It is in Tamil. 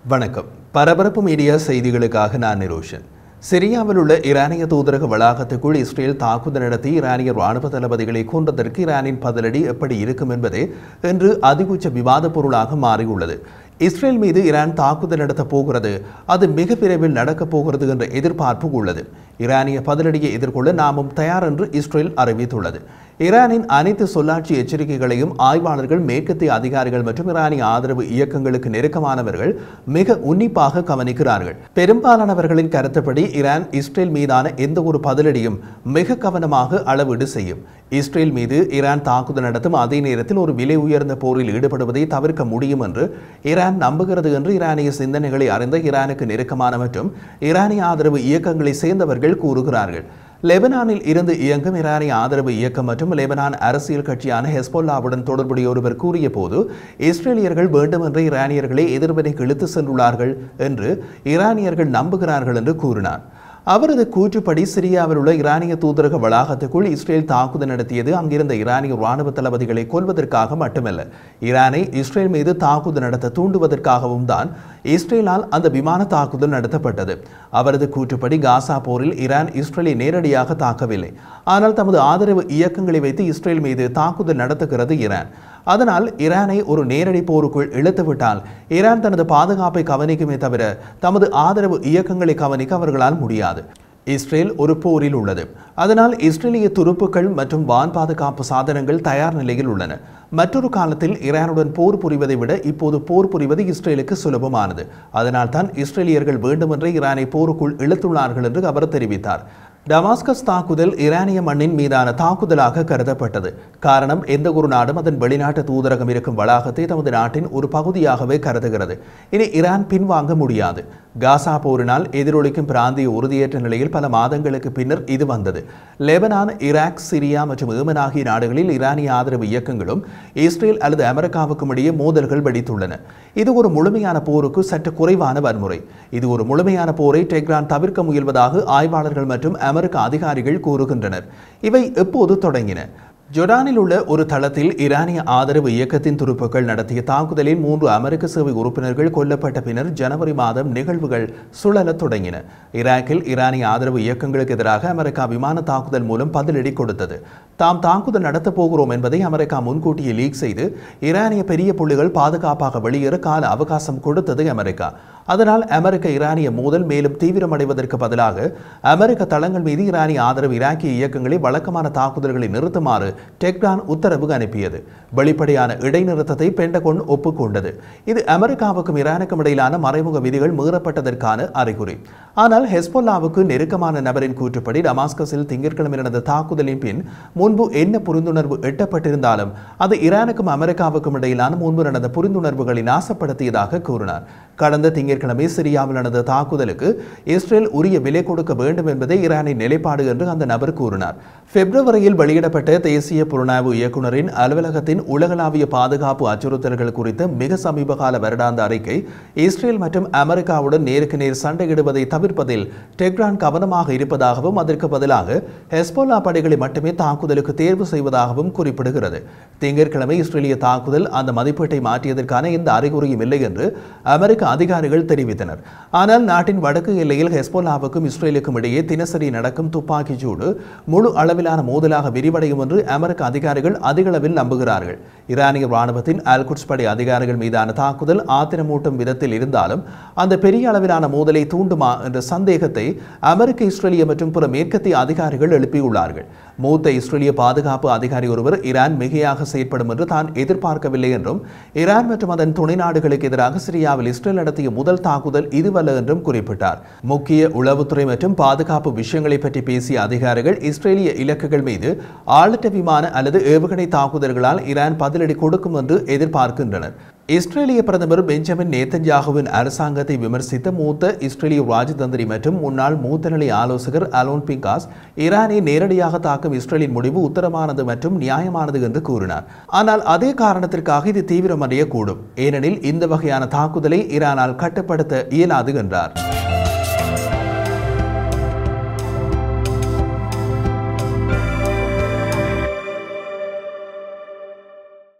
வணக்கம் பரபரப்பு மீடியா செய்திகளுக்காக நான் நிரோஷன் சிரியாவில் உள்ள ஈரானிய தூதரக வளாகத்துக்குள் இஸ்ரேல் தாக்குதல் நடத்தி ஈரானிய ராணுவ தளபதிகளை கொன்றதற்கு ஈரானின் பதிலடி எப்படி இருக்கும் என்பதே இன்று அதிகுச்ச விவாதப் பொருளாக மாறியுள்ளது இஸ்ரேல் மீது ஈரான் தாக்குதல் நடத்தப் போகிறது அது மிக விரைவில் நடக்கப் போகிறது என்ற எதிர்பார்ப்பு உள்ளது ஈரானிய பதிலடியை எதிர்கொள்ள நாமும் தயார் என்று இஸ்ரேல் அறிவித்துள்ளது ஈரானின் அனைத்து சொல்லாட்சி எச்சரிக்கைகளையும் ஆய்வாளர்கள் மேற்கத்திய அதிகாரிகள் மற்றும் ஈரானிய ஆதரவு இயக்கங்களுக்கு நெருக்கமானவர்கள் மிக உன்னிப்பாக கவனிக்கிறார்கள் பெரும்பாலானவர்களின் கருத்துப்படி ஈரான் இஸ்ரேல் மீதான எந்த ஒரு பதிலடியும் மிக கவனமாக அளவீடு செய்யும் இஸ்ரேல் மீது ஈரான் தாக்குதல் நடத்தும் அதே நேரத்தில் ஒரு விலை உயர்ந்த போரில் ஈடுபடுவதை தவிர்க்க முடியும் என்று ஈரான் நம்புகிறது என்று ஈரானிய சிந்தனைகளை அறிந்த ஈரானுக்கு நெருக்கமான மற்றும் ஈரானிய ஆதரவு இயக்கங்களை சேர்ந்தவர்கள் கூறுகிறார்கள் லெபனானில் இருந்து இயங்கும் ஈரானிய ஆதரவு இயக்கம் மற்றும் லெபனான் அரசியல் கட்சியான ஹெஸ்போல்லாவுடன் தொடர்புடைய ஒருவர் கூறிய போது இஸ்ரேலியர்கள் வேண்டுமென்று ஈரானியர்களை எதிர்வினைக்கு இழுத்து சென்றுள்ளார்கள் என்று ஈரானியர்கள் நம்புகிறார்கள் என்று கூறினார் அவரது கூற்றுப்படி சிரியாவில் உள்ள ஈரானிய தூதரக வளாகத்துக்குள் இஸ்ரேல் தாக்குதல் நடத்தியது அங்கிருந்த ஈரானிய ராணுவ தளபதிகளை கொல்வதற்காக மட்டுமல்ல ஈரானை இஸ்ரேல் மீது தாக்குதல் நடத்த தூண்டுவதற்காகவும் தான் இஸ்ரேலால் அந்த விமான தாக்குதல் நடத்தப்பட்டது அவரது கூற்றுப்படி காசா போரில் ஈரான் இஸ்ரேலை நேரடியாக தாக்கவில்லை ஆனால் தமது ஆதரவு இயக்கங்களை வைத்து இஸ்ரேல் மீது தாக்குதல் நடத்துகிறது ஈரான் அதனால் ஈரானை ஒரு நேரடி போருக்குள் இழுத்துவிட்டால் ஈரான் தனது பாதுகாப்பை கவனிக்குமே தவிர தமது ஆதரவு இயக்கங்களை கவனிக்க அவர்களால் முடியாது இஸ்ரேல் ஒரு போரில் உள்ளது அதனால் இஸ்ரேலிய துருப்புக்கள் மற்றும் வான் பாதுகாப்பு சாதனங்கள் தயார் நிலையில் உள்ளன மற்றொரு காலத்தில் ஈரானுடன் போர் புரிவதை விட இப்போது போர் புரிவது இஸ்ரேலுக்கு சுலபமானது அதனால் தான் இஸ்ரேலியர்கள் வேண்டுமென்றே ஈரானை போருக்குள் இழுத்துள்ளார்கள் என்று அவர் தெரிவித்தார் டமாஸ்கஸ் தாக்குதல் ஈரானிய மண்ணின் மீதான தாக்குதலாக கருதப்பட்டது காரணம் எந்த ஒரு நாடும் அதன் வெளிநாட்டு தூதரகம் இருக்கும் வளாகத்தை தமது நாட்டின் ஒரு பகுதியாகவே கருதுகிறது இனி ஈரான் பின்வாங்க முடியாது காசா போரினால் எதிரொலிக்கும் பிராந்திய உறுதியற்ற நிலையில் பல மாதங்களுக்கு பின்னர் இது வந்தது லெபனான் ஈராக் சிரியா மற்றும் ஏமன் ஆகிய நாடுகளில் ஈரானிய ஆதரவு இயக்கங்களும் இஸ்ரேல் அல்லது அமெரிக்காவுக்கும் இடையே மோதல்கள் வெடித்துள்ளன இது ஒரு முழுமையான போருக்கு சற்று குறைவான வன்முறை இது ஒரு முழுமையான போரை டெஹ்ரான் தவிர்க்க முயல்வதாக ஆய்வாளர்கள் மற்றும் அமெரிக்க அதிகாரிகள் கூறுகின்றனர் இவை எப்போது தொடங்கின ஜொர்டானில் உள்ள ஒரு தளத்தில் ஈரானிய ஆதரவு இயக்கத்தின் துருப்புக்கள் நடத்திய தாக்குதலில் மூன்று அமெரிக்க சேவை உறுப்பினர்கள் கொல்லப்பட்ட பின்னர் ஜனவரி மாதம் நிகழ்வுகள் சுழலத் தொடங்கின ஈராக்கில் ஈரானிய ஆதரவு இயக்கங்களுக்கு எதிராக அமெரிக்கா விமான தாக்குதல் மூலம் பதிலடி கொடுத்தது தாம் தாக்குதல் நடத்தப் போகிறோம் என்பதை அமெரிக்கா முன்கூட்டியே லீக் செய்து ஈரானிய பெரிய புள்ளிகள் பாதுகாப்பாக வெளியேற கால அவகாசம் கொடுத்தது அமெரிக்கா அதனால் அமெரிக்க ஈரானிய மோதல் மேலும் தீவிரமடைவதற்கு பதிலாக அமெரிக்க தளங்கள் மீது ஈரானிய ஆதரவு ஈராக்கிய இயக்கங்களை வழக்கமான தாக்குதல்களை நிறுத்துமாறு டெக்ரான் உத்தரவு அனுப்பியது வெளிப்படையான இடைநிறுத்தத்தை பெண்டகோன் ஒப்புக்கொண்டது இது அமெரிக்காவுக்கும் ஈரானுக்கும் இடையிலான மறைமுக விதிகள் மீறப்பட்டதற்கான அறிகுறி ஆனால் ஹெஸ்போல்லாவுக்கு நெருக்கமான நபரின் கூற்றுப்படி டமாஸ்கஸில் திங்கட்கிழமை நடந்த தாக்குதலின் பின் முன்பு என்ன புரிந்துணர்வு எட்டப்பட்டிருந்தாலும் அது ஈரானுக்கும் அமெரிக்காவுக்கும் இடையிலான முன்பு நடந்த புரிந்துணர்வுகளை நாசப்படுத்தியதாக கூறினார் கடந்த திங்கட்கிழமை சிரியாவில் நடந்த தாக்குதலுக்கு இஸ்ரேல் உரிய விலை கொடுக்க வேண்டும் என்பதே ஈரானின் நிலைப்பாடு என்று அந்த நபர் கூறினார் பிப்ரவரியில் வெளியிடப்பட்ட தேசிய புலனாய்வு இயக்குநரின் அலுவலகத்தின் உலகளாவிய பாதுகாப்பு அச்சுறுத்தல்கள் குறித்த மிக சமீப கால வருடாந்த அறிக்கை இஸ்ரேல் மற்றும் அமெரிக்காவுடன் நேருக்கு நேர் சண்டையிடுவதை தவிர்ப்பதில் டெக்ரான் கவனமாக இருப்பதாகவும் அதற்கு பதிலாக ஹெஸ்போல்லா படைகளை மட்டுமே தாக்குதலுக்கு தேர்வு செய்வதாகவும் குறிப்பிடுகிறது திங்கட்கிழமை இஸ்ரேலிய தாக்குதல் அந்த மதிப்பீட்டை மாற்றியதற்கான எந்த அறிகுறியும் இல்லை என்று அமெரிக்க அதிகாரிகள் தெரிவித்தனர் ஆனால் நாட்டின் வடக்கு எல்லையில் ஹெஸ்போல்லாவுக்கும் இஸ்ரேலுக்கும் இடையே தினசரி நடக்கும் துப்பாக்கி சூடு முழு அளவிலான மோதலாக விரிவடையும் என்று அமெரிக்க அதிகாரிகள் அதிகளவில் நம்புகிறார்கள் ஈரானிய ராணுவத்தின் அல்குட்ஸ் படை அதிகாரிகள் மீதான தாக்குதல் ஆத்திரமூட்டும் விதத்தில் இருந்தாலும் அந்த பெரிய அளவிலான மோதலை தூண்டுமா என்ற சந்தேகத்தை அமெரிக்க இஸ்ரேலிய மற்றும் பிற மேற்கத்திய அதிகாரிகள் எழுப்பியுள்ளார்கள் மூத்த இஸ்ரேலிய பாதுகாப்பு அதிகாரி ஒருவர் ஈரான் மிகையாக செயற்படும் என்று தான் எதிர்பார்க்கவில்லை என்றும் ஈரான் மற்றும் அதன் துணை நாடுகளுக்கு எதிராக சிரியாவில் இஸ்ரேல் நடத்திய முதல் தாக்குதல் இதுவல்ல என்றும் குறிப்பிட்டார் முக்கிய உளவுத்துறை மற்றும் பாதுகாப்பு விஷயங்களை பற்றி பேசிய அதிகாரிகள் இஸ்ரேலிய இலக்குகள் மீது ஆளற்ற விமான அல்லது ஏவுகணை தாக்குதல்களால் ஈரான் பதிலடி கொடுக்கும் என்று எதிர்பார்க்கின்றனர் இஸ்ரேலிய பிரதமர் பெஞ்சமின் நேத்தன்யாகுவின் அரசாங்கத்தை விமர்சித்த மூத்த இஸ்ரேலிய ராஜதந்திரி மற்றும் முன்னாள் மூத்த நிலை ஆலோசகர் அலோன் பிங்காஸ் ஈரானை நேரடியாக தாக்கும் இஸ்ரேலின் முடிவு உத்தரமானது மற்றும் நியாயமானது என்று கூறினார் ஆனால் அதே காரணத்திற்காக இது தீவிரமடையக்கூடும் ஏனெனில் இந்த வகையான தாக்குதலை ஈரானால் கட்டுப்படுத்த இயலாது என்றார்